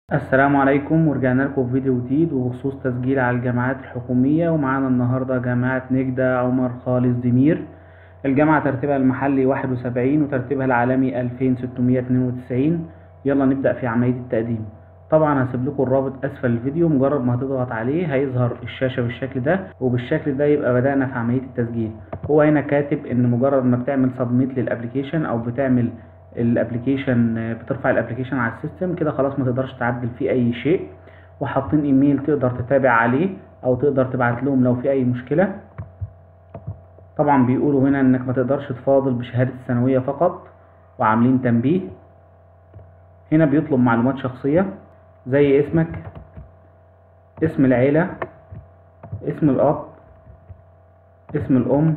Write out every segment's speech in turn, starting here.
السلام عليكم ورجعنا لكم في فيديو جديد وبخصوص تسجيل على الجامعات الحكومية ومعانا النهاردة جامعة نجدة عمر خالص دمير الجامعة ترتيبها المحلي واحد وسبعين وترتيبها العالمي ألفين ستمية اتنين وتسعين يلا نبدأ في عملية التقديم طبعا هسيب لكم الرابط أسفل الفيديو مجرد ما هتضغط عليه هيظهر الشاشة بالشكل ده وبالشكل ده يبقى بدأنا في عملية التسجيل هو هنا كاتب إن مجرد ما بتعمل سبميت للأبليكيشن أو بتعمل الابلكيشن بترفع الابلكيشن على السيستم كده خلاص ما تقدرش تعدل فيه اي شيء وحاطين ايميل تقدر تتابع عليه او تقدر تبعت لهم لو في اي مشكله طبعا بيقولوا هنا انك ما تقدرش تفاضل بشهاده الثانويه فقط وعاملين تنبيه هنا بيطلب معلومات شخصيه زي اسمك اسم العيله اسم الاب اسم الام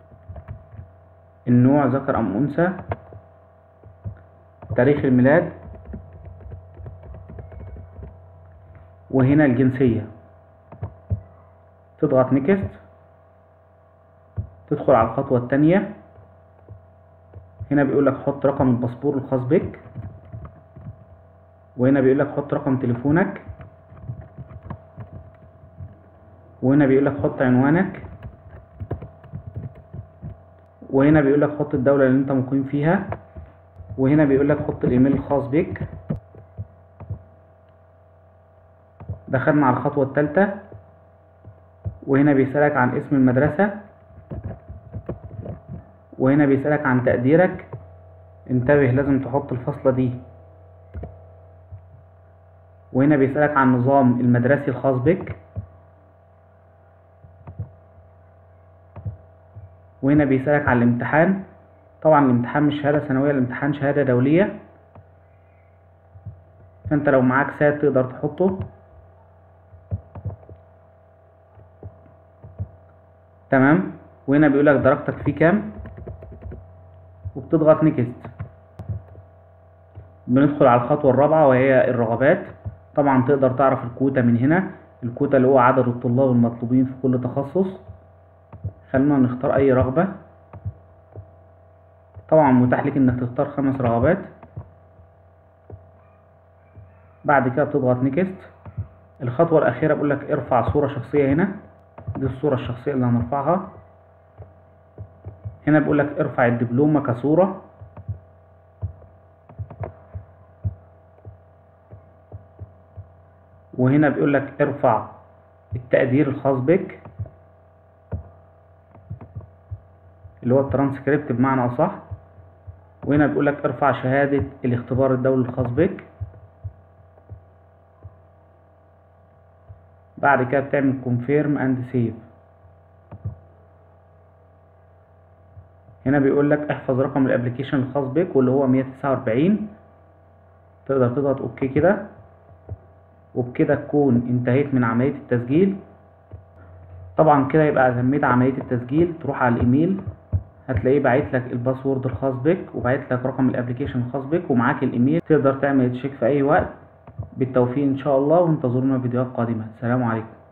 النوع ذكر ام انثى تاريخ الميلاد وهنا الجنسية تضغط نيكست تدخل على الخطوة التانية هنا بيقول لك حط رقم الباسبور الخاص بك وهنا بيقول لك حط رقم تليفونك وهنا بيقول لك حط عنوانك وهنا بيقول لك حط الدولة اللي انت مقيم فيها وهنا بيقول لك حط الايميل الخاص بك دخلنا على الخطوة الثالثة وهنا بيسألك عن اسم المدرسة وهنا بيسألك عن تقديرك انتبه لازم تحط الفاصلة دي وهنا بيسألك عن نظام المدرسي الخاص بك وهنا بيسألك عن الامتحان طبعا الامتحان مش شهادة ثانوية الامتحان شهادة دولية فانت لو معاك سات تقدر تحطه تمام وهنا بيقولك درجتك فيه كام وبتضغط نيكست بندخل على الخطوة الرابعة وهي الرغبات طبعا تقدر تعرف الكوتا من هنا الكوتا اللي هو عدد الطلاب المطلوبين في كل تخصص خلينا نختار اي رغبة طبعا متاح لك انك تختار خمس رغبات بعد كده بتضغط نيكست الخطوة الأخيرة بقول لك ارفع صورة شخصية هنا دي الصورة الشخصية اللي هنرفعها هنا بيقول لك ارفع الدبلومة كصورة وهنا بيقول لك ارفع التقدير الخاص بك اللي هو الترانسكريبت بمعنى أصح وهنا بيقول لك ارفع شهادة الاختبار الدولي الخاص بك بعد كده بتعمل confirm and save هنا بيقول لك احفظ رقم الابلكيشن الخاص بك واللي هو 149 تقدر تضغط اوكي كده وبكده تكون انتهيت من عملية التسجيل طبعا كده يبقى تميت عملية التسجيل تروح على الايميل هتلاقيه باعت لك الباسورد الخاص بك وباعت لك رقم الابلكيشن الخاص بك ومعاك الايميل تقدر تعمل تشيك في اي وقت بالتوفيق ان شاء الله وانتظرونا فيديوهات قادمة السلام عليكم